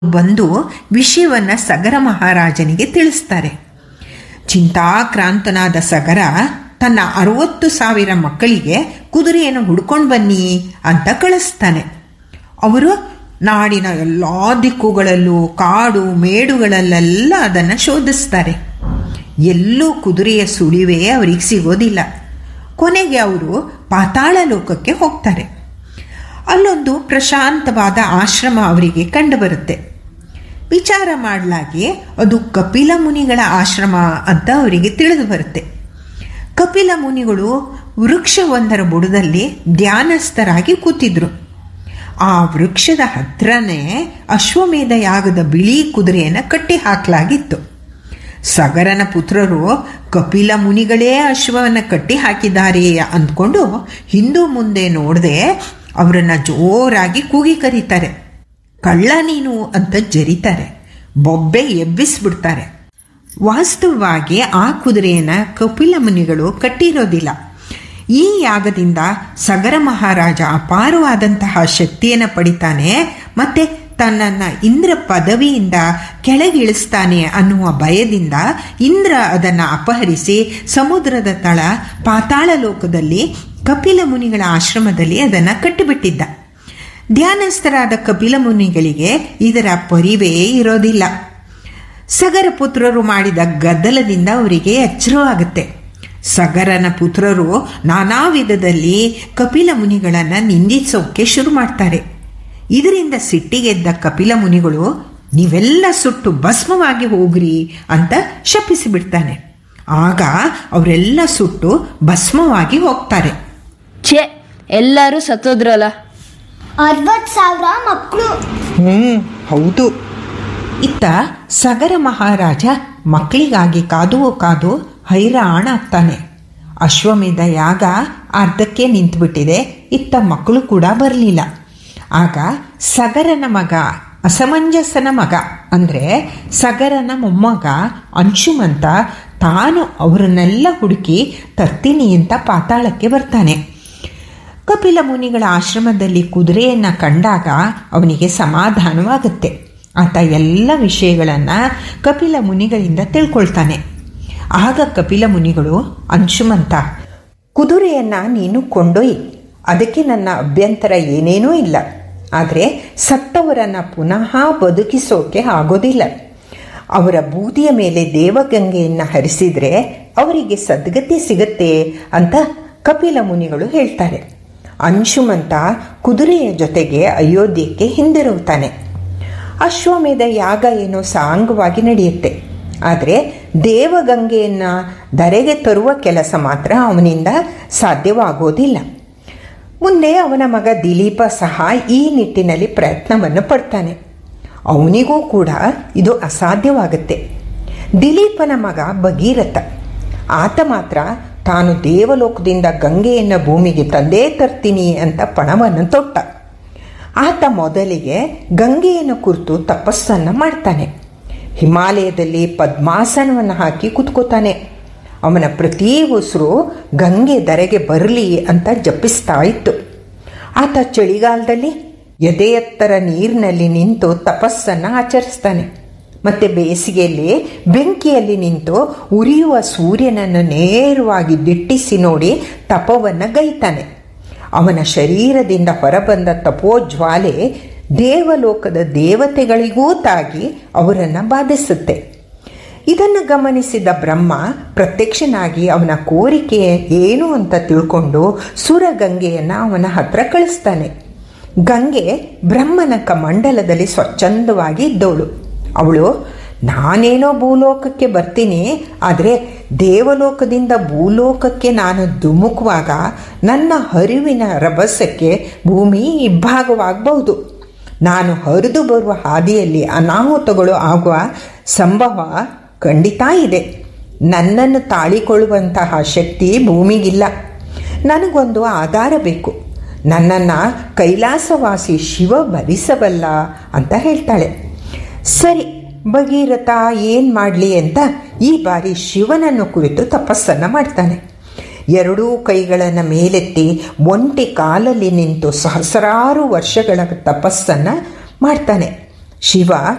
ಬಂದು ವಿಷಯವನ್ನು ಸಗರ ಮಹಾರಾಜನಿಗೆ ತಿಳಿಸ್ತಾರೆ ಚಿಂತಾಕ್ರಾಂತನಾದ ಸಗರ ತನ್ನ ಅರವತ್ತು ಸಾವಿರ ಮಕ್ಕಳಿಗೆ ಕುದುರೆಯನ್ನು ಹುಡ್ಕೊಂಡು ಬನ್ನಿ ಅಂತ ಕಳಿಸ್ತಾನೆ ಅವರು ನಾಡಿನ ಎಲ್ಲ ದಿಕ್ಕುಗಳಲ್ಲೂ ಕಾಡು ಮೇಡುಗಳಲ್ಲೆಲ್ಲ ಅದನ್ನು ಶೋಧಿಸ್ತಾರೆ ಎಲ್ಲೂ ಕುದುರೆಯ ಸುಳಿವೇ ಅವರಿಗೆ ಸಿಗೋದಿಲ್ಲ ಕೊನೆಗೆ ಅವರು ಪಾತಾಳ ಲೋಕಕ್ಕೆ ಹೋಗ್ತಾರೆ ಅಲ್ಲೊಂದು ಪ್ರಶಾಂತವಾದ ಆಶ್ರಮ ಅವರಿಗೆ ಕಂಡುಬರುತ್ತೆ ವಿಚಾರ ಮಾಡಲಾಗಿ ಅದು ಕಪಿಲ ಮುನಿಗಳ ಆಶ್ರಮ ಅಂತ ಅವರಿಗೆ ತಿಳಿದು ಬರುತ್ತೆ ಕಪಿಲ ಮುನಿಗಳು ವೃಕ್ಷವೊಂದರ ಬುಡದಲ್ಲಿ ಧ್ಯಾನಸ್ಥರಾಗಿ ಕೂತಿದ್ರು ಆ ವೃಕ್ಷದ ಹತ್ರನೇ ಅಶ್ವಮೇಧ ಯಾಗದ ಬಿಳಿ ಕುದುರೆಯನ್ನು ಕಟ್ಟಿ ಹಾಕಲಾಗಿತ್ತು ಸಗರನ ಪುತ್ರರು ಕಪಿಲ ಮುನಿಗಳೇ ಅಶ್ವವನ್ನು ಕಟ್ಟಿ ಹಾಕಿದ್ದಾರೆ ಅಂದ್ಕೊಂಡು ಹಿಂದೂ ಮುಂದೆ ನೋಡದೆ ಅವರನ್ನು ಜೋರಾಗಿ ಕೂಗಿ ಕರೀತಾರೆ ಕಳ್ಳ ನೀನು ಅಂತ ಜರಿತಾರೆ ಬೊಬ್ಬೆ ಎಬ್ಬಿಸ್ಬಿಡ್ತಾರೆ ವಾಸ್ತವವಾಗಿ ಆ ಕುದುರೆಯನ್ನು ಕಪಿಲ ಮುನಿಗಳು ಕಟ್ಟಿರೋದಿಲ್ಲ ಈ ಯಾಗದಿಂದ ಸಗರ ಮಹಾರಾಜ ಅಪಾರವಾದಂತಹ ಶಕ್ತಿಯನ್ನು ಪಡಿತಾನೆ ಮತ್ತು ತನ್ನನ್ನು ಇಂದ್ರ ಪದವಿಯಿಂದ ಕೆಳಗಿಳಿಸ್ತಾನೆ ಅನ್ನುವ ಭಯದಿಂದ ಇಂದ್ರ ಅದನ್ನು ಅಪಹರಿಸಿ ಸಮುದ್ರದ ತಳ ಪಾತಾಳ ಲೋಕದಲ್ಲಿ ಕಪಿಲ ಮುನಿಗಳ ಆಶ್ರಮದಲ್ಲಿ ಅದನ್ನು ಕಟ್ಟಿಬಿಟ್ಟಿದ್ದ ಧ್ಯಾನಸ್ಥರಾದ ಕಪಿಲ ಮುನಿಗಳಿಗೆ ಇದರ ಪರಿವೇ ಇರೋದಿಲ್ಲ ಸಗರ ಪುತ್ರರು ಮಾಡಿದ ಗದ್ದಲದಿಂದ ಅವರಿಗೆ ಎಚ್ಚರವಾಗುತ್ತೆ ಸಗರನ ಪುತ್ರರು ನಾನಾ ವಿಧದಲ್ಲಿ ಕಪಿಲ ಮುನಿಗಳನ್ನು ನಿಂದಿಸೋಕೆ ಶುರು ಮಾಡ್ತಾರೆ ಇದರಿಂದ ಸಿಟ್ಟಿಗೆದ್ದ ಕಪಿಲ ಮುನಿಗಳು ನೀವೆಲ್ಲ ಸುಟ್ಟು ಭಸ್ಮವಾಗಿ ಹೋಗ್ರಿ ಅಂತ ಶಪಿಸಿಬಿಡ್ತಾನೆ ಆಗ ಅವರೆಲ್ಲ ಸುಟ್ಟು ಭಸ್ಮವಾಗಿ ಹೋಗ್ತಾರೆ ಛೇ ಎಲ್ಲರೂ ಸತ್ತೋದ್ರಲ್ಲ ಅರವತ್ತು ಸಾವಿರ ಮಕ್ಕಳು ಹ್ಞೂ ಹೌದು ಇತ್ತ ಸಗರ ಮಹಾರಾಜ ಮಕ್ಕಳಿಗಾಗಿ ಕಾದು ಕಾದು ಹೈರಾಣಾಗ್ತಾನೆ ಅಶ್ವಮೇಧ ಯಾಗ ಅರ್ಧಕ್ಕೆ ನಿಂತುಬಿಟ್ಟಿದೆ ಇತ್ತ ಮಕ್ಕಳು ಕೂಡ ಬರಲಿಲ್ಲ ಆಗ ಸಗರನ ಮಗ ಅಸಮಂಜಸನ ಮಗ ಅಂದರೆ ಸಗರನ ಮೊಮ್ಮಗ ಅಂಶುಮಂತ ತಾನು ಅವರನ್ನೆಲ್ಲ ಹುಡುಕಿ ತರ್ತೀನಿ ಅಂತ ಪಾತಾಳಕ್ಕೆ ಬರ್ತಾನೆ ಕಪಿಲ ಮುನಿಗಳ ಆಶ್ರಮದಲ್ಲಿ ಕುದುರೆಯನ್ನು ಕಂಡಾಗ ಅವನಿಗೆ ಸಮಾಧಾನವಾಗುತ್ತೆ ಆತ ಎಲ್ಲ ವಿಷಯಗಳನ್ನು ಕಪಿಲ ಮುನಿಗಳಿಂದ ತಿಳ್ಕೊಳ್ತಾನೆ ಆಗ ಕಪಿಲ ಮುನಿಗಳು ಅಂಶುಮಂತ ಕುದುರೆಯನ್ನು ನೀನು ಕೊಂಡೊಯ್ಯಿ ಅದಕ್ಕೆ ನನ್ನ ಅಭ್ಯಂತರ ಏನೇನೂ ಇಲ್ಲ ಆದರೆ ಸತ್ತವರನ್ನು ಪುನಃ ಬದುಕಿಸೋಕೆ ಆಗೋದಿಲ್ಲ ಅವರ ಬೂದಿಯ ಮೇಲೆ ದೇವಗಂಗೆಯನ್ನು ಹರಿಸಿದರೆ ಅವರಿಗೆ ಸದ್ಗತಿ ಸಿಗತ್ತೆ ಅಂತ ಕಪಿಲ ಮುನಿಗಳು ಹೇಳ್ತಾರೆ ಅಂಶುಮಂತ ಕುದುರೆಯ ಜೊತೆಗೆ ಅಯೋಧ್ಯಕ್ಕೆ ಹಿಂದಿರುಗುತ್ತಾನೆ ಅಶ್ವಮೇಧ ಯಾಗ ಏನೋ ಸಾಂಗವಾಗಿ ನಡೆಯುತ್ತೆ ಆದರೆ ದೇವಗಂಗೆಯನ್ನು ಧರೆಗೆ ತರುವ ಕೆಲಸ ಮಾತ್ರ ಅವನಿಂದ ಸಾಧ್ಯವಾಗೋದಿಲ್ಲ ಮುಂದೆ ಅವನ ಮಗ ದಿಲೀಪ ಸಹ ಈ ನಿಟ್ಟಿನಲ್ಲಿ ಪ್ರಯತ್ನವನ್ನು ಪಡ್ತಾನೆ ಅವನಿಗೂ ಕೂಡ ಇದು ಅಸಾಧ್ಯವಾಗುತ್ತೆ ದಿಲೀಪನ ಮಗ ಭಗೀರಥ ಆತ ಮಾತ್ರ ತಾನು ದೇವಲೋಕದಿಂದ ಗಂಗೆಯನ್ನು ಭೂಮಿಗೆ ತಂದೇ ತರ್ತೀನಿ ಅಂತ ಪಣವನ್ನು ತೊಟ್ಟ ಆತ ಮೊದಲಿಗೆ ಗಂಗೆಯನ್ನು ಕುರಿತು ತಪಸ್ಸನ್ನು ಮಾಡ್ತಾನೆ ಹಿಮಾಲಯದಲ್ಲಿ ಪದ್ಮಾಸನವನ್ನು ಹಾಕಿ ಕುತ್ಕೋತಾನೆ ಅವನ ಪ್ರತಿ ಉಸಿರು ಗಂಗೆ ಧರೆಗೆ ಬರಲಿ ಅಂತ ಜಪಿಸ್ತಾ ಇತ್ತು ಆತ ಚಳಿಗಾಲದಲ್ಲಿ ಎದೆ ಎತ್ತರ ನೀರಿನಲ್ಲಿ ನಿಂತು ತಪಸ್ಸನ್ನು ಆಚರಿಸ್ತಾನೆ ಮತ್ತು ಬೇಸಿಗೆಯಲ್ಲಿ ಬೆಂಕಿಯಲ್ಲಿ ನಿಂತು ಉರಿಯುವ ಸೂರ್ಯನನ್ನು ನೇರವಾಗಿ ದಿಟ್ಟಿಸಿ ನೋಡಿ ತಪವನ್ನು ಗೈತಾನೆ ಅವನ ಶರೀರದಿಂದ ಹೊರಬಂದ ತಪೋಜ್ವಾಲೆ ದೇವಲೋಕದ ದೇವತೆಗಳಿಗೂ ತಾಗಿ ಅವರನ್ನು ಬಾಧಿಸುತ್ತೆ ಇದನ್ನು ಗಮನಿಸಿದ ಬ್ರಹ್ಮ ಪ್ರತ್ಯಕ್ಷನಾಗಿ ಅವನ ಕೋರಿಕೆ ಏನು ಅಂತ ತಿಳ್ಕೊಂಡು ಸುರಗಂಗೆಯನ್ನು ಅವನ ಹತ್ರ ಕಳಿಸ್ತಾನೆ ಗಂಗೆ ಬ್ರಹ್ಮನ ಕಮಂಡಲದಲ್ಲಿ ಸ್ವಚ್ಛಂದವಾಗಿ ಇದ್ದವಳು ಅವಳು ನಾನೇನೋ ಭೂಲೋಕಕ್ಕೆ ಬರ್ತೀನಿ ಆದರೆ ದೇವಲೋಕದಿಂದ ಭೂಲೋಕಕ್ಕೆ ನಾನು ಧುಮುಕುವಾಗ ನನ್ನ ಹರಿವಿನ ರಭಸಕ್ಕೆ ಭೂಮಿ ಇಬ್ಬಾಗವಾಗಬಹುದು ನಾನು ಹರಿದು ಬರುವ ಹಾದಿಯಲ್ಲಿ ಅನಾಹುತಗಳು ಆಗುವ ಸಂಭವ ಖಂಡಿತ ಇದೆ ನನ್ನನ್ನು ತಾಳಿಕೊಳ್ಳುವಂತಹ ಶಕ್ತಿ ಭೂಮಿಗಿಲ್ಲ ನನಗೊಂದು ಆಧಾರ ಬೇಕು ನನ್ನನ್ನು ಕೈಲಾಸವಾಸಿ ಶಿವ ಭರಿಸಬಲ್ಲ ಅಂತ ಹೇಳ್ತಾಳೆ ಸರಿ ಭಗೀರಥ ಏನು ಮಾಡಲಿ ಅಂತ ಈ ಬಾರಿ ಶಿವನನ್ನು ಕುರಿತು ತಪಸ್ಸನ್ನು ಮಾಡ್ತಾನೆ ಎರಡೂ ಕೈಗಳನ್ನು ಮೇಲೆತ್ತಿ ಒಂಟಿ ಕಾಲಲ್ಲಿ ನಿಂತು ಸಹಸ್ರಾರು ವರ್ಷಗಳ ತಪಸ್ಸನ್ನು ಮಾಡ್ತಾನೆ ಶಿವ